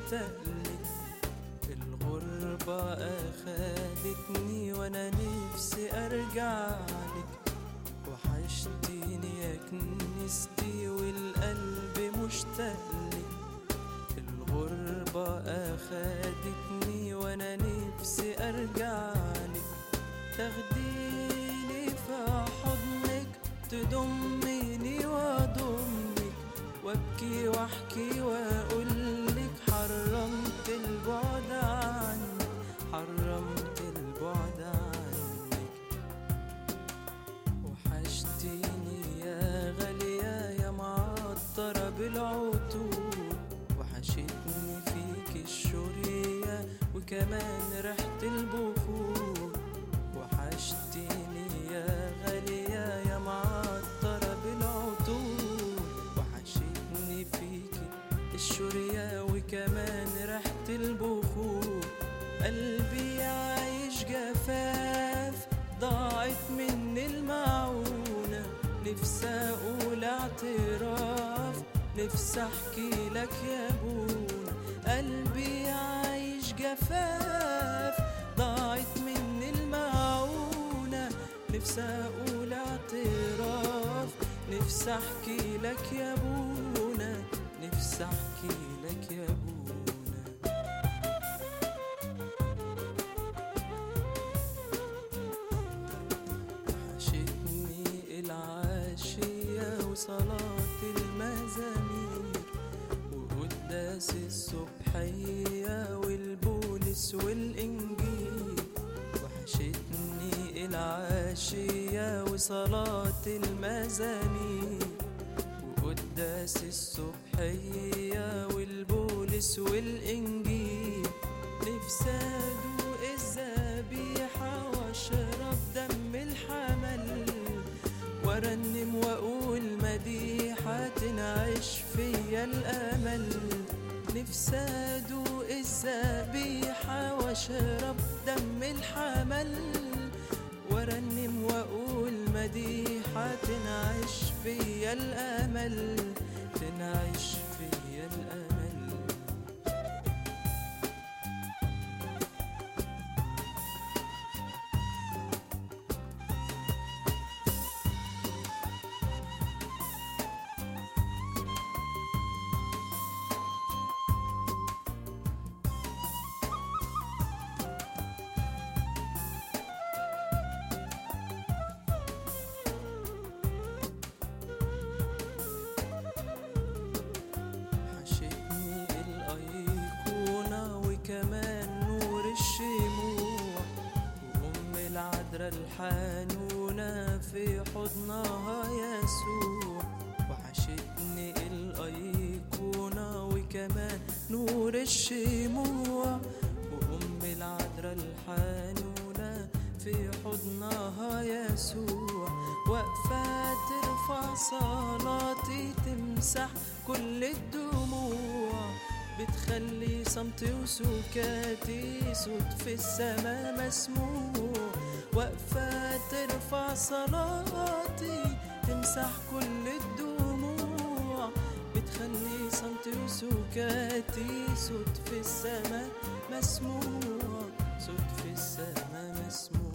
مشتاق لك الغربة أخدتني وأنا نفسي أرجع لك وحشتيني يا كنيستي والقلب مشتاق لك الغربة أخدتني وأنا نفسي أرجع لك تاخديني في حضنك تضميني وأضمك وأبكي وأحكي وأقولك حرمت البعد عنك حرمت البعد عنك وحشتيني يا غالية يا معطرة بالعطور وحشتني فيك الشورية وكمان ريحة البخور وحشتيني يا غالية يا معطرة بالعطور وحشتني فيك الشورية وكمان ريحة البخور قلبي عايش جفاف ضاعت مني المعونة نفسي أقول اعتراف نفسي أحكي لك يا بونا قلبي عايش جفاف ضاعت مني المعونة نفسي أقول اعتراف نفسي أحكي لك يا بونا نفسي أحكي لك يا بونا وحشتني العاشية وصلاة المزامير وقداس الصبحية والبولس والإنجيل وحشتني العاشية وصلاة المزامير وقداس الصبحية والبولس والإنجيل نفسي أدوق الذبيحة وأشرب دم الحمل وأرنم وأقول مديحة تنعش فيا الأمل نفسي أدوق الذبيحة وأشرب دم الحمل وأرنم وأقول مديحة تنعش فيا الأمل تنعش فيا الأمل وحشتني الأيقونة وكمان نور الشموع وأم العذراء الحنونة في حضنها يسوع وحشتني الأيقونة وكمان نور الشموع وأم العذراء الحنونة في حضنها يسوع واقفة ترفع صلاتي تمسح كل الدموع بتخلي صمتي وسكاتي صوت في السما مسموع واقفة ترفع صلاتي تمسح كل الدموع بتخلي صمتي وسكاتي صوت في السما مسموع صوت في السما مسموع